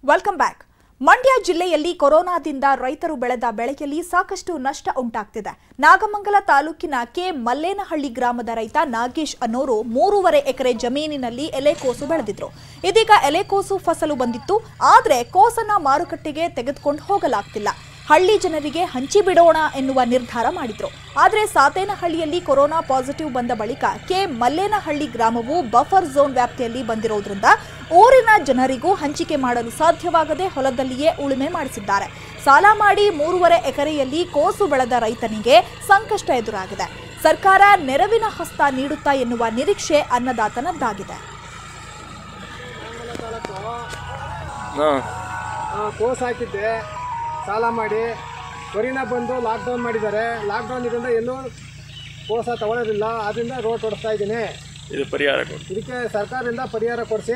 welcome back Mandya ಜಿಲ್ಲೆಯಲ್ಲಿ ಕೊರೋನಾದಿಂದ ರೈತರು ಬೆಳೆದ ಬೆಳೆಯಲ್ಲಿ ಸಾಕಷ್ಟು ನಷ್ಟ ಉಂಟಾಗ್ತಿದೆ ನಾಗಮಂಗಲ ತಾಲೂಕಿನ ಕೆ ಮಲ್ಲೇನಹಳ್ಳಿ ಗ್ರಾಮದ ರೈತ ನಾಗೇಶ್ ಅನ್ನೋರು ಮೂರುವರೆ ಎಕರೆ ಜಮೀನಿನಲ್ಲಿ ಎಲೆಕೋಸು ಬೆಳೆದಿದ್ರು ಇದೀಗ ಎಲೆಕೋಸು ಫಸಲು ಬಂದಿತ್ತು ಆದ್ರೆ ಕೋಸನ್ನ ಮಾರುಕಟ್ಟೆಗೆ ತೆಗೆದುಕೊಂಡು ಹೋಗಲಾಗ್ತಿಲ್ಲ ಹಳ್ಳಿ ಜನರಿಗೆ ಹಂಚಿಬಿಡೋಣ ಎನ್ನುವ ನಿರ್ಧಾರ ಮಾಡಿದ್ರು ಆದರೆ ಸಾತೇನಹಳ್ಳಿಯಲ್ಲಿ ಕೊರೋನಾ ಪಾಸಿಟಿವ್ ಬಂದ ಬಳಿಕ ಕೆ ಮಲ್ಲೇನಹಳ್ಳಿ ಗ್ರಾಮವು ಬಫರ್ ಝೋನ್ ವ್ಯಾಪ್ತಿಯಲ್ಲಿ ಬಂದಿರೋದ್ರಿಂದ ಊರಿನ ಜನರಿಗೂ ಹಂಚಿಕೆ ಮಾಡಲು ಸಾಧ್ಯವಾಗದೆ ಹೊಲದಲ್ಲಿಯೇ ಉಳುಮೆ ಮಾಡಿಸಿದ್ದಾರೆ ಸಾಲ ಮಾಡಿ ಮೂರುವರೆ ಎಕರೆಯಲ್ಲಿ ಕೋಸು ಬೆಳೆದ ರೈತನಿಗೆ ಸಂಕಷ್ಟ ಎದುರಾಗಿದೆ ಸರ್ಕಾರ ನೆರವಿನ ಹಸ್ತ ನೀಡುತ್ತಾ ಎನ್ನುವ ನಿರೀಕ್ಷೆ ಅನ್ನದಾತನದ್ದಾಗಿದೆ ಹಾಂ ಆ, ಕೋಸ್ ಹಾಕಿದ್ದೆ ಸಾಲ ಮಾಡಿ ಕೊರಿನಾ ಬಂದು ಲಾಕ್ಡೌನ್ ಮಾಡಿದ್ದಾರೆ ಲಾಕ್ಡೌನ್ ಇದರಿಂದ ಎಲ್ಲೂ ಕೋಸ ತಗೊಳ್ಳೋದಿಲ್ಲ ಆದ್ದರಿಂದ ರೋಡ್ ಓಡಿಸ್ತಾ ಇದ್ದೀನಿ ಇದು ಪರಿಹಾರ ಕೊಡಿ ಇದಕ್ಕೆ ಸರ್ಕಾರದಿಂದ ಪರಿಹಾರ ಕೊಡಿಸಿ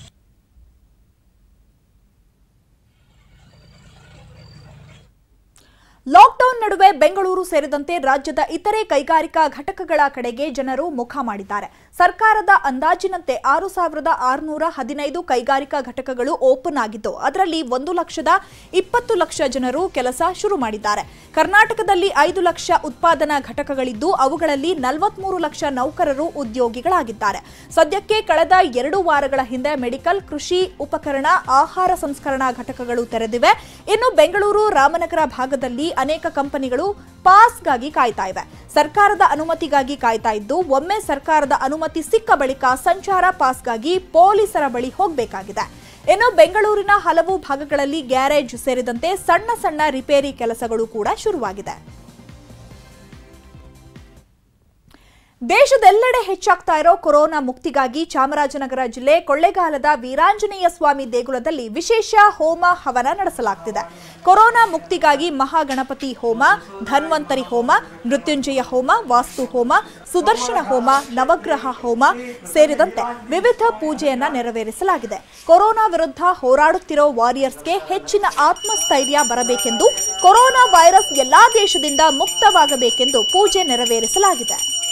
ಲಾಕ್ಡೌನ್ ನಡುವೆ ಬೆಂಗಳೂರು ಸೇರಿದಂತೆ ರಾಜ್ಯದ ಇತರೆ ಕೈಗಾರಿಕಾ ಘಟಕಗಳ ಕಡೆಗೆ ಜನರು ಮುಖ ಮಾಡಿದ್ದಾರೆ ಸರ್ಕಾರದ ಅಂದಾಜಿನಂತೆ ಆರು ಸಾವಿರದ ಆರುನೂರ ಹದಿನೈದು ಕೈಗಾರಿಕಾ ಘಟಕಗಳು ಓಪನ್ ಆಗಿದ್ದು ಅದರಲ್ಲಿ ಒಂದು ಲಕ್ಷದ ಇಪ್ಪತ್ತು ಲಕ್ಷ ಜನರು ಕೆಲಸ ಶುರು ಮಾಡಿದ್ದಾರೆ ಕರ್ನಾಟಕದಲ್ಲಿ ಐದು ಲಕ್ಷ ಉತ್ಪಾದನಾ ಘಟಕಗಳಿದ್ದು ಅವುಗಳಲ್ಲಿ ನಲವತ್ಮೂರು ಲಕ್ಷ ನೌಕರರು ಉದ್ಯೋಗಿಗಳಾಗಿದ್ದಾರೆ ಸದ್ಯಕ್ಕೆ ಕಳೆದ ಎರಡು ವಾರಗಳ ಹಿಂದೆ ಮೆಡಿಕಲ್ ಕೃಷಿ ಉಪಕರಣ ಆಹಾರ ಸಂಸ್ಕರಣಾ ಘಟಕಗಳು ತೆರೆದಿವೆ ಇನ್ನು ಬೆಂಗಳೂರು ರಾಮನಗರ ಭಾಗದಲ್ಲಿ ಅನೇಕ ಕಂಪನಿಗಳು ಪಾಸ್ಗಾಗಿ ಕಾಯ್ತಾ ಇವೆ ಸರ್ಕಾರದ ಅನುಮತಿಗಾಗಿ ಕಾಯ್ತಾ ಇದ್ದು ಒಮ್ಮೆ ಸರ್ಕಾರದ ಅನುಮತಿ ಸಿಕ್ಕ ಬಳಿಕ ಸಂಚಾರ ಪಾಸ್ಗಾಗಿ ಪೊಲೀಸರ ಬಳಿ ಹೋಗಬೇಕಾಗಿದೆ ಇನ್ನು ಬೆಂಗಳೂರಿನ ಹಲವು ಭಾಗಗಳಲ್ಲಿ ಗ್ಯಾರೇಜ್ ಸೇರಿದಂತೆ ಸಣ್ಣ ಸಣ್ಣ ರಿಪೇರಿ ಕೆಲಸಗಳು ಕೂಡ ಶುರುವಾಗಿದೆ ದೇಶದೆಲ್ಲೆಡೆ ಹೆಚ್ಚಾಗ್ತಾ ಇರೋ ಕೊರೋನಾ ಮುಕ್ತಿಗಾಗಿ ಚಾಮರಾಜನಗರ ಜಿಲ್ಲೆ ಕೊಳ್ಳೇಗಾಲದ ವೀರಾಂಜನೇಯ ಸ್ವಾಮಿ ದೇಗುಲದಲ್ಲಿ ವಿಶೇಷ ಹೋಮ ಹವನ ನಡೆಸಲಾಗ್ತಿದೆ ಕೊರೋನಾ ಮುಕ್ತಿಗಾಗಿ ಮಹಾಗಣಪತಿ ಹೋಮ ಧನ್ವಂತರಿ ಹೋಮ ಮೃತ್ಯುಂಜಯ ಹೋಮ ವಾಸ್ತು ಹೋಮ ಸುದರ್ಶನ ಹೋಮ ನವಗ್ರಹ ಹೋಮ ಸೇರಿದಂತೆ ವಿವಿಧ ಪೂಜೆಯನ್ನ ನೆರವೇರಿಸಲಾಗಿದೆ ಕೊರೋನಾ ವಿರುದ್ಧ ಹೋರಾಡುತ್ತಿರೋ ವಾರಿಯರ್ಸ್ಗೆ ಹೆಚ್ಚಿನ ಆತ್ಮಸ್ಥೈರ್ಯ ಬರಬೇಕೆಂದು ಕೊರೋನಾ ವೈರಸ್ ಎಲ್ಲಾ ದೇಶದಿಂದ ಮುಕ್ತವಾಗಬೇಕೆಂದು ಪೂಜೆ ನೆರವೇರಿಸಲಾಗಿದೆ